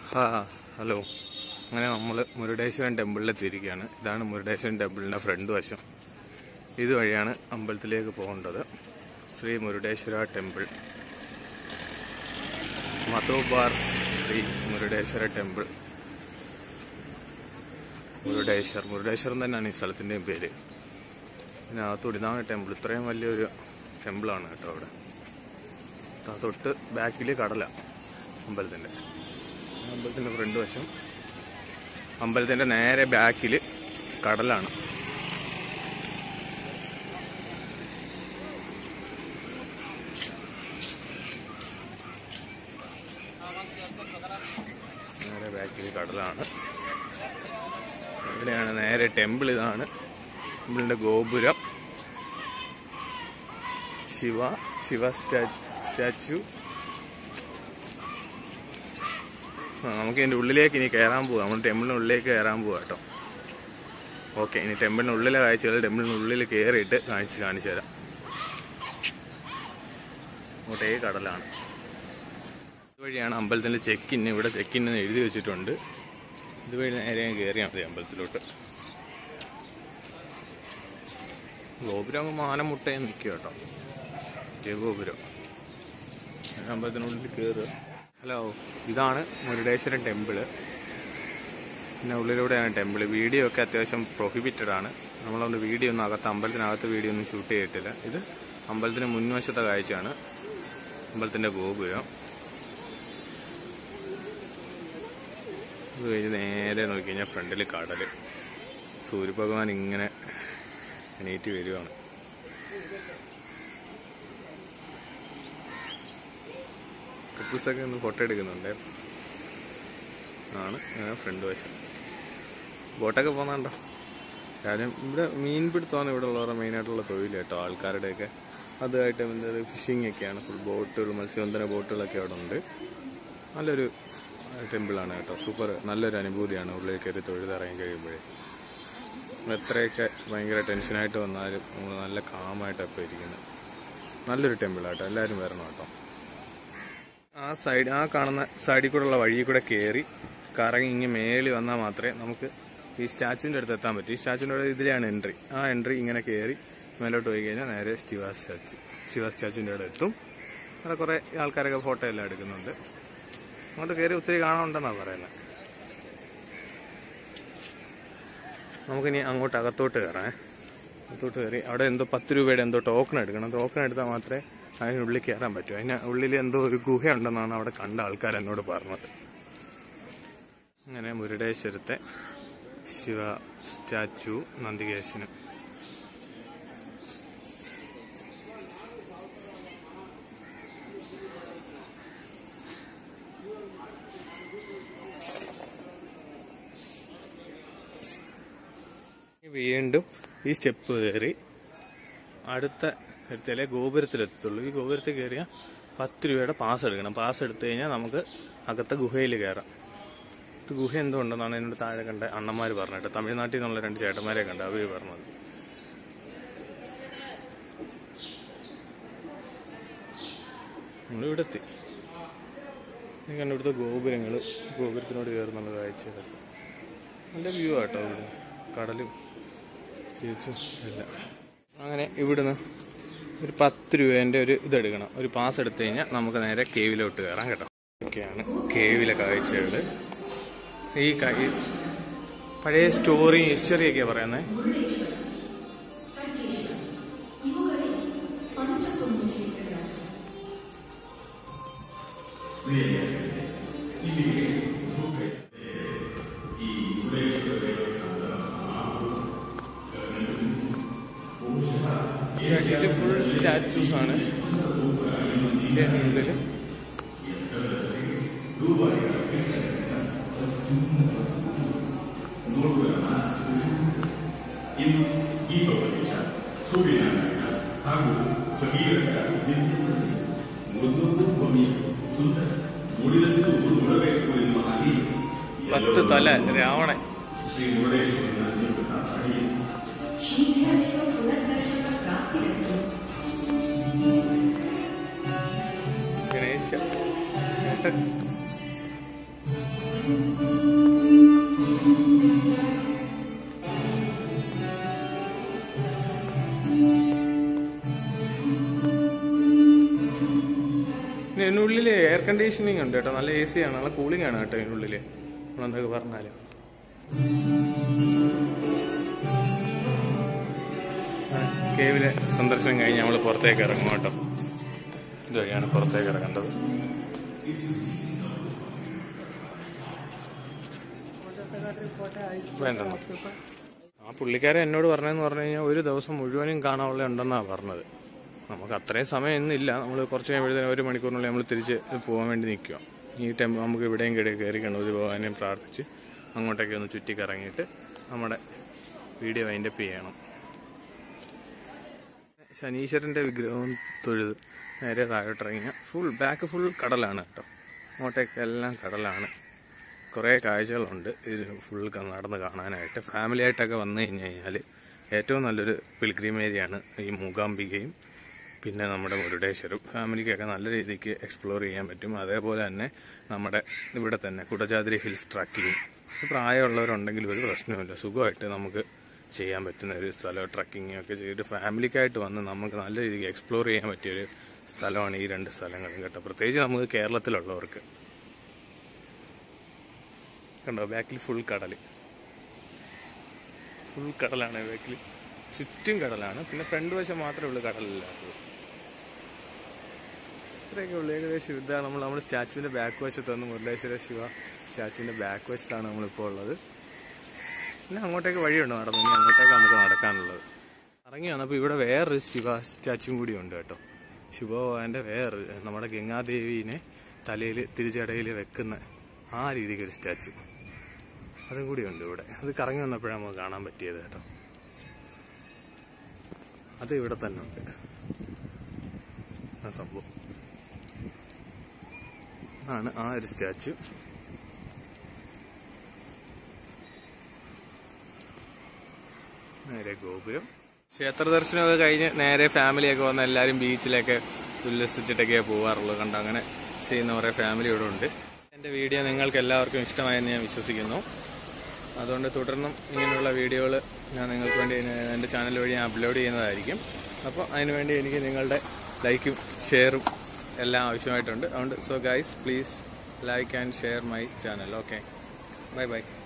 ഹാ ഹലോ അങ്ങനെ നമ്മൾ മുരുടേശ്വരൻ ടെമ്പിളിലെത്തിയിരിക്കുകയാണ് ഇതാണ് മുരുടേശ്വരൻ ടെമ്പിളിൻ്റെ ഫ്രണ്ട് വശം ഇതുവഴിയാണ് അമ്പലത്തിലേക്ക് പോകേണ്ടത് ശ്രീ മുരുടേശ്വര ടെമ്പിൾ മതോബാർ ശ്രീ മുരുടേശ്വര ടെമ്പിൾ മുരുടേശ്വർ മുരുടേശ്വരൻ തന്നെയാണ് ഈ സ്ഥലത്തിൻ്റെയും പേര് ഇതിനകത്തൂടെ ഇതാണ് ടെമ്പിൾ ഇത്രയും വലിയൊരു ടെമ്പിളാണ് കേട്ടോ അവിടെ ത- തൊട്ട് ബാക്കിൽ കടല അമ്പലത്തിൻ്റെ അമ്പലത്തിൻ്റെ ഫ്രണ്ട് വശം അമ്പലത്തിൻ്റെ നേരെ ബാക്കിൽ കടലാണ് നേരെ ബാക്കിൽ കടലാണ് ഇവിടെയാണ് നേരെ ടെമ്പിൾ ഇതാണ് ടെമ്പിളിൻ്റെ ഗോപുരം ശിവ ശിവ സ്റ്റാ- സ്റ്റാച്ചു ആ, നമുക്ക് ഇതിൻ്റെ ഉള്ളിലേക്ക് ഇനി കയറാൻ പോവാം നമ്മൾ ടെമ്പിളിന് ഉള്ളിലേക്ക് കയറാൻ പോവാം കേട്ടോ ഓക്കെ ഇനി ടെമ്പിളിന് ഉള്ളിലെ കാഴ്ചകൾ ടെമ്പിളിന് ഉള്ളിൽ കയറിയിട്ട് കാണിച്ച് കാണിച്ചു തരാം അങ്ങോട്ടേ കടലാണ് ഇതുവഴിയാണ് അമ്പലത്തിൻ്റെ ചെക്കിൻ ഇവിടെ ചെക്കിൻ എന്ന് എഴുതി വെച്ചിട്ടുണ്ട് ഇതുവഴി നേരെ കയറിയാൽ മതി അമ്പലത്തിലോട്ട് ഗോപുരം അങ്ങ് മാനമുട്ടയെ നിൽക്കുക കേട്ടോ ഈ ഗോപുരം അമ്പലത്തിനുള്ളിൽ കയറുക ഹലോ ഇതാണ് മുരുടേശ്വരൻ ടെമ്പിള് പിന്നെ ഉള്ളിലൂടെയാണ് ടെമ്പിള് വീഡിയോ ഒക്കെ അത്യാവശ്യം പ്രൊഹിബിറ്റഡ് ആണ് നമ്മളതുകൊണ്ട് വീഡിയോ ഒന്നും അകത്ത് അമ്പലത്തിനകത്ത് വീഡിയോ ഒന്നും ഷൂട്ട് ചെയ്തിട്ടില്ല ഇത് അമ്പലത്തിന് മുൻവശത്തെ കാഴ്ചയാണ് അമ്പലത്തിന്റെ ഗോപുരം ഇത് കഴിഞ്ഞ് നേരെ നോക്കി കഴിഞ്ഞാൽ ഫ്രണ്ടിൽ കടൽ സൂര്യഭഗവാൻ ഇങ്ങനെ എണീറ്റ് വരികയാണ് കപ്പിൾസൊക്കെ ഒന്ന് ഫോട്ടോ എടുക്കുന്നുണ്ട് ആണ് ഫ്രണ്ട് വശം ബോട്ടൊക്കെ പോകുന്നുണ്ടോ കാര്യം ഇവിടെ മീൻ പിടുത്തമാണ് ഇവിടെ ഉള്ളവരുടെ മെയിനായിട്ടുള്ള തൊഴിൽ കേട്ടോ ആൾക്കാരുടെയൊക്കെ അതുമായിട്ട് എന്താ ഫിഷിംഗ് ഒക്കെയാണ് ഫുൾ ബോട്ടുകൾ മത്സ്യബന്ധന ബോട്ടുകളൊക്കെ അവിടെ ഉണ്ട് നല്ലൊരു ടെമ്പിളാണ് കേട്ടോ സൂപ്പർ നല്ലൊരു അനുഭൂതിയാണ് ഉള്ളിൽ കയറി തൊഴുതിറങ്ങി കഴിയുമ്പോഴേ എത്രയൊക്കെ ഭയങ്കര ടെൻഷനായിട്ട് വന്നാലും നമ്മൾ നല്ല കാമായിട്ടാണ് ഇപ്പോൾ ഇരിക്കുന്നത് നല്ലൊരു ടെമ്പിളാട്ടോ എല്ലാവരും വരണം കേട്ടോ ആ സൈഡ് ആ കാണുന്ന സൈഡിൽ കൂടെ ഉള്ള വഴിയിൽ കൂടെ കയറി കറങ്ങി ഇങ്ങനെ മേളിൽ വന്നാൽ മാത്രമേ നമുക്ക് ഈ സ്റ്റാച്ചുവിൻ്റെ അടുത്ത് എത്താൻ പറ്റൂ ഈ സ്റ്റാച്ചുവിൻ്റെ അടുത്ത് ഇതിലെയാണ് എൻട്രി ആ എൻട്രി ഇങ്ങനെ കയറി മേലോട്ട് പോയി കഴിഞ്ഞാൽ നേരെ ശിവ സ്റ്റാച്ചു ശിവ സ്റ്റാച്ചുവിൻ്റെ അവിടെ എത്തും അവിടെ കുറേ ആൾക്കാരൊക്കെ ഫോട്ടോ എല്ലാം എടുക്കുന്നുണ്ട് അങ്ങോട്ട് കയറി ഒത്തിരി കാണാനുണ്ടെന്നാണ് പറയുന്നത് നമുക്കിനി അങ്ങോട്ട് അകത്തോട്ട് കയറാം അകത്തോട്ട് കയറി അവിടെ എന്തോ പത്ത് രൂപയുടെ എന്തോ ടോക്കൺ എടുക്കണം ടോക്കൺ എടുത്താൽ മാത്രമേ അതിനുള്ളിൽ കയറാൻ പറ്റൂ അതിന് ഉള്ളിൽ എന്തോ ഒരു ഗുഹയുണ്ടെന്നാണ് അവിടെ കണ്ട ആൾക്കാർ എന്നോട് പറഞ്ഞത് അങ്ങനെ മുരുടേശ്വരത്തെ ശിവ സ്റ്റാച്ചു നന്ദികേശന് വീണ്ടും ഈ സ്റ്റെപ്പ് കയറി അടുത്ത എടുത്താലേ ഗോപുരത്തിലെത്തുള്ളൂ ഈ ഗോപുരത്തിൽ കയറിയാൽ പത്ത് രൂപയുടെ പാസ് എടുക്കണം പാസ് എടുത്തു കഴിഞ്ഞാൽ നമുക്ക് അകത്തെ ഗുഹയിൽ കയറാം ഇത് ഗുഹ എന്തുകൊണ്ടെന്നാണ് എന്നോട് താഴെ കണ്ട അണ്ണന്മാർ പറഞ്ഞിട്ട് തമിഴ്നാട്ടിൽ നിന്നുള്ള രണ്ട് ചേട്ടന്മാരെ കണ്ട അവർ പറഞ്ഞത് നമ്മളിവിടെ എത്തി ഈ കണ്ട ഇവിടുത്തെ ഗോപുരങ്ങൾ ഗോപുരത്തിനോട് കയറുന്നുള്ള കാഴ്ചകൾ നല്ല വ്യൂ ആട്ടോ ഇവിടെ കടലും ചേച്ചും എല്ലാം അങ്ങനെ ഇവിടുന്ന് ഒരു പത്ത് രൂപേൻ്റെ ഒരു ഇതെടുക്കണം ഒരു പാസ് എടുത്തു കഴിഞ്ഞാൽ നമുക്ക് നേരെ കേവിലോട്ട് കയറാം കേട്ടോ ഒക്കെയാണ് കേവിലെ കാഴ്ചകൾ ഈ ക- ഈ പഴയ സ്റ്റോറി ഹിസ്റ്ററി ഒക്കെ പറയുന്നത് ഇതിൽ ഫുൾ സ്റ്റാച്യൂസ് ആണ് ഇതിന്റെ ഉള്ളില് പത്ത് തല രാവണൻ शीघ्रमेव पुनर्दर्शनप्राप्तिरस्तु ഗണേശ പിന്നെ ഇതിനുള്ളിൽ എയർ കണ്ടീഷനിങ് ഉണ്ട് കേട്ടോ നല്ല എ സി ആണ് നല്ല കൂളിംഗ് ആണ് കേട്ടോ ഇതിനുള്ളിൽ നമ്മളെന്തൊക്കെ പറഞ്ഞാലും കേവിലെ സന്ദർശനം കഴിഞ്ഞ് നമ്മൾ പുറത്തേക്ക് ഇറങ്ങും കേട്ടോ ഇതുവഴിയാണ് പുറത്തേക്ക് ഇറങ്ങേണ്ടത് വേണ്ടെന്ന് ആ പുള്ളിക്കാരൻ എന്നോട് പറഞ്ഞതെന്ന് പറഞ്ഞു കഴിഞ്ഞാൽ ഒരു ദിവസം മുഴുവനും കാണാനുള്ള ഉണ്ടെന്നാണ് പറഞ്ഞത് നമുക്ക് അത്രയും സമയം ഇന്നില്ല നമ്മൾ കുറച്ച് കഴിയുമ്പോഴത്തേനും ഒരു മണിക്കൂറിനുള്ളിൽ നമ്മൾ തിരിച്ച് പോകാൻ വേണ്ടി നിൽക്കുക ഈ ടൈം നമുക്ക് ഇവിടെയും കിട കയറി കണ്ടു ഒരു ഭഗവാനെയും പ്രാർത്ഥിച്ച് അങ്ങോട്ടേക്ക് ഒന്ന് ചുറ്റി കറങ്ങിയിട്ട് നമ്മുടെ വീഡിയോ വൈൻഡപ്പ് ചെയ്യണം ശനീശ്വരൻ്റെ വിഗ്രഹവും തൊഴുത് നേരെ താഴോട്ടിറങ്ങിയ ഫുൾ ബാക്ക് ഫുൾ കടലാണ് കേട്ടോ അങ്ങോട്ടേക്ക് എല്ലാം കടലാണ് കുറേ കാഴ്ചകളുണ്ട് ഇത് ഫുൾ നടന്ന് കാണാനായിട്ട് ഫാമിലി ആയിട്ടൊക്കെ വന്നു കഴിഞ്ഞ് കഴിഞ്ഞാൽ ഏറ്റവും നല്ലൊരു പിൽഗ്രിമേരിയാണ് ഈ മൂകാംബികയും പിന്നെ നമ്മുടെ മുരുടേശ്വരും ഫാമിലിക്കൊക്കെ നല്ല രീതിക്ക് എക്സ്പ്ലോർ ചെയ്യാൻ പറ്റും അതേപോലെ തന്നെ നമ്മുടെ ഇവിടെ തന്നെ കുടജാദ്രി ഹിൽസ് ട്രക്കിങ് പ്രായമുള്ളവരുണ്ടെങ്കിൽ ഒരു പ്രശ്നവുമില്ല സുഖമായിട്ട് നമുക്ക് ചെയ്യാൻ പറ്റുന്ന ഒരു സ്ഥലം ട്രക്കിംഗ് ഒക്കെ ചെയ്തിട്ട് ഫാമിലിക്കായിട്ട് വന്ന് നമുക്ക് നല്ല രീതിക്ക് എക്സ്പ്ലോർ ചെയ്യാൻ പറ്റിയൊരു സ്ഥലമാണ് ഈ രണ്ട് സ്ഥലങ്ങളും കേട്ടോ പ്രത്യേകിച്ച് നമുക്ക് കേരളത്തിലുള്ളവർക്ക് കണ്ടോ ബാക്കിൽ ഫുൾ കടൽ ഫുൾ കടലാണ് ബാക്കിൽ ചുറ്റും കടലാണ് പിന്നെ ഫ്രണ്ട് വശം മാത്രമേ ഉള്ളൂ കടലില്ലാത്തത് ഇത്രയൊക്കെ ഉള്ളൂ ഏകദേശം ഇതാണ് നമ്മൾ നമ്മുടെ സ്റ്റാച്ചുവിൻ്റെ ബാക്ക് വശത്ത് വന്ന് മുരളേശ്വര ശിവ സ്റ്റാച്ചുവിൻ്റെ ബാക്ക് വശത്താണ് നമ്മളിപ്പോൾ ഉള്ളത് പിന്നെ അങ്ങോട്ടേക്ക് വഴിയുണ്ട് നടന്നു ഇനി അങ്ങോട്ടേക്ക് നമുക്ക് നടക്കാനുള്ളത് ഇറങ്ങി വന്നപ്പോൾ ഇവിടെ വേറൊരു ശിവ സ്റ്റാച്ചുവും കൂടി ഉണ്ട് കേട്ടോ ശിവഭഗവാന്റെ വേറൊരു നമ്മുടെ ഗംഗാദേവീനെ തലയിൽ തിരിച്ചടയിൽ വെക്കുന്ന ആ രീതിക്ക് ഒരു സ്റ്റാച്ചു അതും കൂടി ഉണ്ട് ഇവിടെ അത് കറങ്ങി വന്നപ്പോഴാണ് നമുക്ക് കാണാൻ പറ്റിയത് കേട്ടോ അത് ഇവിടെ തന്നെ ഉണ്ട് ആ സംഭവം ആണ് ആ ഒരു സ്റ്റാച്ചു നേരെ ഗോപുരം ക്ഷേത്ര ദർശനമൊക്കെ കഴിഞ്ഞ് നേരെ ഫാമിലിയൊക്കെ വന്ന് എല്ലാവരും ബീച്ചിലൊക്കെ ഉല്ലസിച്ചിട്ടൊക്കെയാണ് പോകാറുള്ളത് കണ്ട് അങ്ങനെ ചെയ്യുന്ന കുറേ ഫാമിലി ഇവിടെ ഉണ്ട് എൻ്റെ വീഡിയോ നിങ്ങൾക്ക് എല്ലാവർക്കും ഇഷ്ടമായെന്ന് ഞാൻ വിശ്വസിക്കുന്നു അതുകൊണ്ട് തുടർന്നും ഇങ്ങനെയുള്ള വീഡിയോകൾ ഞാൻ നിങ്ങൾക്ക് വേണ്ടി എൻ്റെ ചാനൽ വഴി ഞാൻ അപ്ലോഡ് ചെയ്യുന്നതായിരിക്കും അപ്പോൾ അതിനുവേണ്ടി എനിക്ക് നിങ്ങളുടെ ലൈക്കും ഷെയറും എല്ലാം ആവശ്യമായിട്ടുണ്ട് അതുകൊണ്ട് so guys please like and share my channel okay bye by